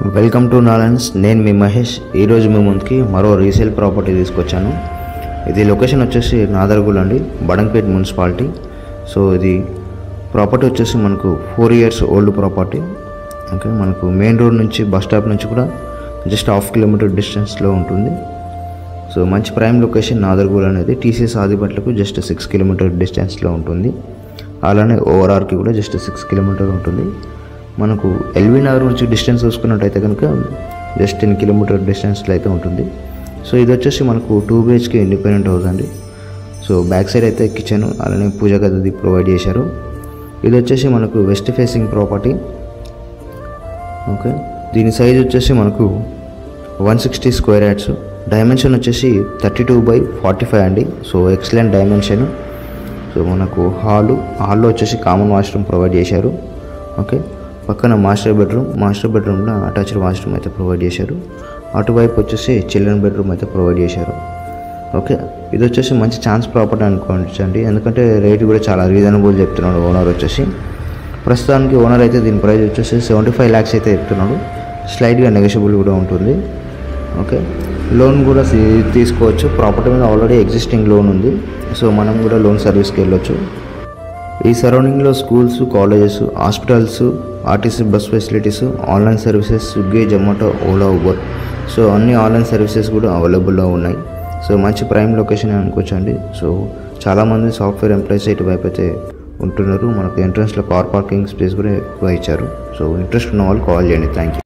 welcome to నాలెన్స్ నేను మీ మహేష్ ఈరోజు మీ ముందుకి మరో రీసేల్ ప్రాపర్టీ తీసుకొచ్చాను ఇది లొకేషన్ వచ్చేసి నాదర్గుల్ అండి బడంపేట్ మున్సిపాలిటీ సో ఇది ప్రాపర్టీ వచ్చేసి మనకు four years old property okay మనకు మెయిన్ రోడ్ నుంచి బస్ స్టాప్ నుంచి కూడా జస్ట్ హాఫ్ కిలోమీటర్ డిస్టెన్స్లో ఉంటుంది సో మంచి ప్రైమ్ లొకేషన్ నాదర్గూల్ అనేది టీసీఎస్ ఆదిపట్లకు జస్ట్ సిక్స్ కిలోమీటర్ డిస్టెన్స్లో ఉంటుంది అలానే ఓవరార్కి కూడా జస్ట్ సిక్స్ కిలోమీటర్ ఉంటుంది మనకు ఎల్బీ నగర్ నుంచి డిస్టెన్స్ చూసుకున్నట్టయితే కనుక జస్ట్ టెన్ కిలోమీటర్ డిస్టెన్స్లో అయితే ఉంటుంది సో ఇది వచ్చేసి మనకు టూ బిహెచ్కే ఇండిపెండెంట్ హౌస్ అండి సో బ్యాక్ సైడ్ అయితే కిచెన్ అలానే పూజ గది ప్రొవైడ్ చేశారు ఇది వచ్చేసి మనకు వెస్ట్ ఫేసింగ్ ప్రాపర్టీ ఓకే దీని సైజ్ వచ్చేసి మనకు one sixty square yards dimension వచ్చేసి thirty two by forty five అండి సో ఎక్సలెంట్ డైమెన్షన్ సో మనకు హాలు హాల్లో వచ్చేసి కామన్ వాష్రూమ్ ప్రొవైడ్ చేశారు ఓకే పక్కన మాస్టర్ బెడ్రూమ్ మాస్టర్ బెడ్రూమ్లో అటాచ్డ్ వాష్రూమ్ అయితే ప్రొవైడ్ చేశారు అటువైపు వచ్చేసి చిల్డ్రన్ బెడ్రూమ్ అయితే ప్రొవైడ్ చేశారు ఓకే ఇది వచ్చేసి మంచి ఛాన్స్ ప్రాపర్టీ అనుకోవచ్చండి ఎందుకంటే రేట్ కూడా చాలా రీజనబుల్ చెప్తున్నాడు ఓనర్ వచ్చేసి ప్రస్తుతానికి ఓనర్ అయితే దీని ప్రైస్ వచ్చేసి సెవెంటీ ఫైవ్ ల్యాక్స్ అయితే చెప్తున్నాడు స్లైడ్గా నెగోషియబుల్ కూడా ఉంటుంది ఓకే లోన్ కూడా తీ- తీసుకోవచ్చు ప్రాపర్టీ మీద ఆల్రెడీ ఎగ్జిస్టింగ్ లోన్ ఉంది సో మనం కూడా లోన్ సర్వీస్కి వెళ్ళొచ్చు ఈ సరౌండింగ్లో schools colleges hospitals RTC bus facilities online services Swiggy Zomato Ola Uber so అన్ని ఆన్లైన్ సర్వీసెస్ కూడా అవైలబుల్లో ఉన్నాయి సో మంచి ప్రైమ్ లొకేషన్ అనుకోవచ్చండి సో చాలామంది సాఫ్ట్వేర్ ఎంప్లాయీస్ ఇటువైపు అయితే ఉంటున్నారు మనకు ఎంట్రన్స్లో కార్ పార్కింగ్ స్పేస్ కూడా ఎక్కువ ఇచ్చారు సో ఇంట్రెస్ట్ ఉన్న వాళ్ళు కాల్ చేయండి థ్యాంక్ యూ